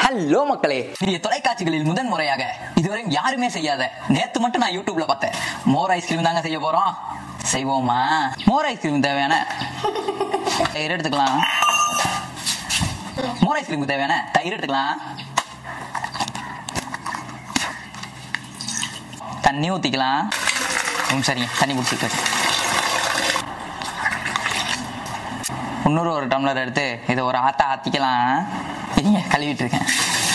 hello மக்களே பெரிய தொலைக்காட்சிகளில் முதன் முறையாக இதுவரை யாருமே செய்யாத நேத்து மட்டும் நான் யூடியூப்ல பார்த்தேன் மோர் ஐஸ்கிரீம் தாங்க செய்ய போறோம் செய்வோமா மோர் ஐஸ்கிரீம் தேவையான தயிர் எடுத்துக்கலாம் மோர் ஐஸ்கிரீமுக்கு தேவையான தயிர் எடுத்துக்கலாம் தண்ணி ஊத்திக்கலாம் ம் சரிங்க தண்ணி பிடிச்சிட்டு இன்னொரு ஒரு டம்ளர் எடுத்து இதை ஒரு ஆத்தா ஆத்திக்கலாம் இருங்க கழுவிட்டு இருக்கேன்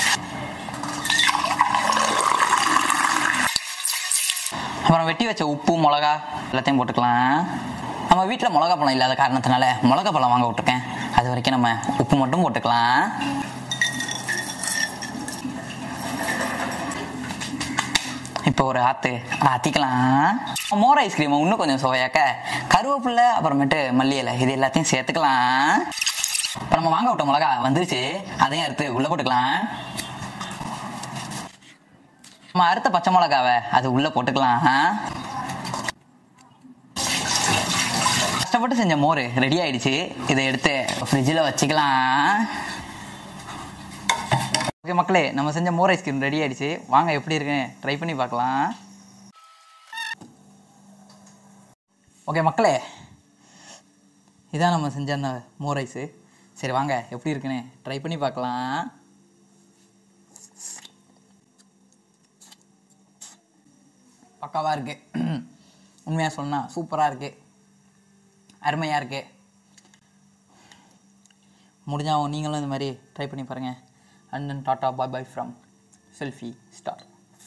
அப்புறம் வெட்டி வச்ச உப்பு மிளகா எல்லாத்தையும் போட்டுக்கலாம் நம்ம வீட்டில் மிளகா பழம் இல்லாத காரணத்தினால மிளகா பழம் வாங்க விட்டுருக்கேன் அது வரைக்கும் நம்ம உப்பு மட்டும் போட்டுக்கலாம் இப்போ ஒரு ஆத்து ஆத்திக்கலாம் மோர் ஐஸ்கிரீம் இன்னும் கொஞ்சம் சுவையாக்க கருவேப்பிலை அப்புறமேட்டு மல்லி இலை இது எல்லாத்தையும் சேர்த்துக்கலாம் இப்போ நம்ம வாங்க விட்ட மிளகா வந்துருச்சு அதையும் எடுத்து உள்ள போட்டுக்கலாம் நம்ம அறுத்த பச்சை மிளகாவை அது உள்ள போட்டுக்கலாம் கஷ்டப்பட்டு செஞ்ச மோர் ரெடி ஆயிடுச்சு இதை எடுத்து ஃப்ரிட்ஜில் வச்சுக்கலாம் ஓகே மக்களே நம்ம செஞ்ச மோர் ஐஸ்கிரீம் ரெடி ஆயிடுச்சு வாங்க எப்படி இருக்குன்னு ட்ரை பண்ணி பார்க்கலாம் ஓகே மக்களே இதான் நம்ம செஞ்ச அந்த மோர் ஐஸு சரி வாங்க எப்படி இருக்குன்னு ட்ரை பண்ணி பார்க்கலாம் பக்காவாக இருக்கு உண்மையாக சொன்னா சூப்பராக இருக்கு அருமையாக இருக்கு முடிஞ்சா நீங்களும் இந்த மாதிரி ட்ரை பண்ணி பாருங்கள் and then tata bye bye from selfie star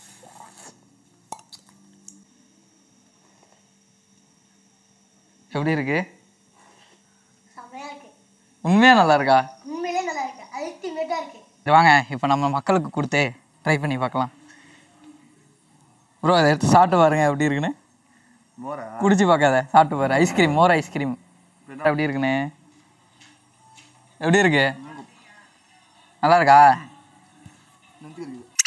எப்படி இருக்கு செமையா இருக்கு உண்மையாக நல்லா இருக்கா உண்மையிலே நல்லா இருக்கு அல்டிமேட்டா இருக்கு சரி வாங்க இப்போ நம்ம மக்களுக்கு கொடுத்து ட்ரை பண்ணி பார்க்கலாம் ப்ரோ அதை எடுத்து சாப்பிட்டு பாருங்க எப்படி இருக்குன்னு மோரா குடிச்சு பார்க்காத சாப்பிட்டு பாரு ஐஸ்கிரீம் மோர் ஐஸ்கிரீம் எப்படி இருக்குன்னு எப்படி இருக்கு நல்லா இருக்கா நன்றி